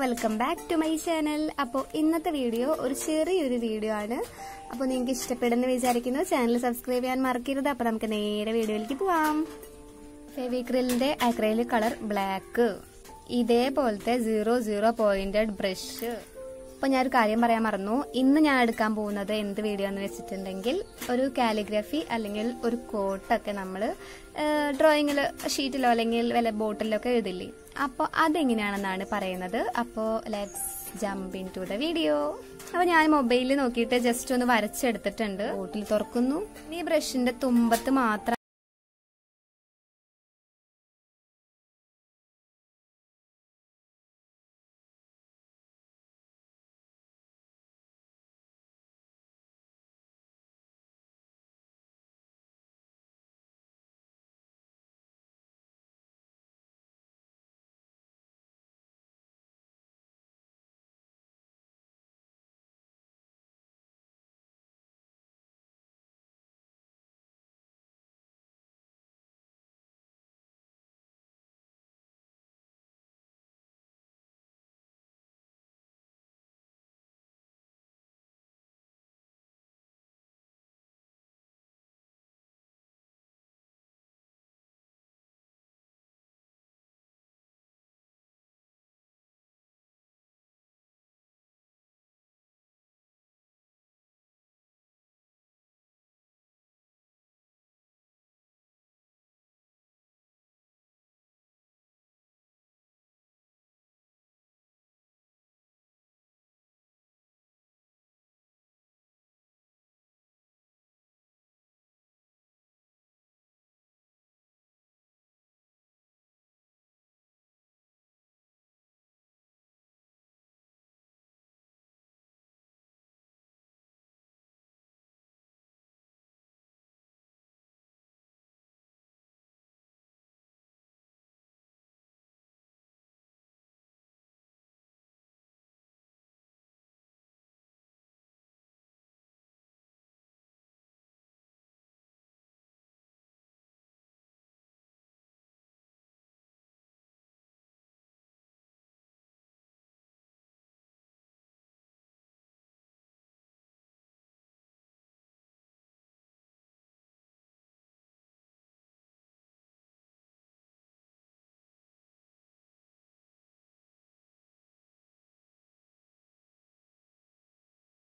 welcome back to my channel അപ്പോൾ ഇന്നത്തെ video ഒരു ചെറിയൊരു വീഡിയോ ആണ് അപ്പോൾ നിങ്ങൾക്ക് ഇഷ്ടപ്പെടുന്ന വിചാരിക്കുന്നു ചാനൽ സബ്സ്ക്രൈബ് ചെയ്യാൻ മറക്കരുത് അപ്പോൾ നമുക്ക് നേരെ വീഡിയോയിലേക്ക് പോവാം ഫെവിക്രിലിന്റെ അക്രൈലിക് കളർ ബ്ലാക്ക് ഇതേപോലത്തെ സീറോ സീറോ പോയിന്റഡ് ബ്രഷ് അപ്പോൾ ഞാനൊരു കാര്യം പറയാൻ മറന്നു ഇന്ന് ഞാൻ എടുക്കാൻ പോകുന്നത് എന്ത് വീഡിയോ എന്ന് വെച്ചിട്ടുണ്ടെങ്കിൽ ഒരു കാലിഗ്രഫി അല്ലെങ്കിൽ ഒരു കോട്ടൊക്കെ നമ്മൾ ഡ്രോയിങ്ങിൽ ഷീറ്റിലോ അല്ലെങ്കിൽ വല്ല ബോട്ടിലോ ഒക്കെ എഴുതില്ലേ അപ്പോൾ അതെങ്ങനെയാണെന്നാണ് പറയുന്നത് അപ്പോൾ let's jump into the video അപ്പോൾ ഞാൻ മൊബൈലിൽ നോക്കിയിട്ട് ജസ്റ്റ് ഒന്ന് വരച്ചെടുത്തിട്ടുണ്ട് ബോട്ടിൽ തുറക്കുന്നു ഈ ബ്രഷിന്റെ തുമ്പത്ത് മാത്രം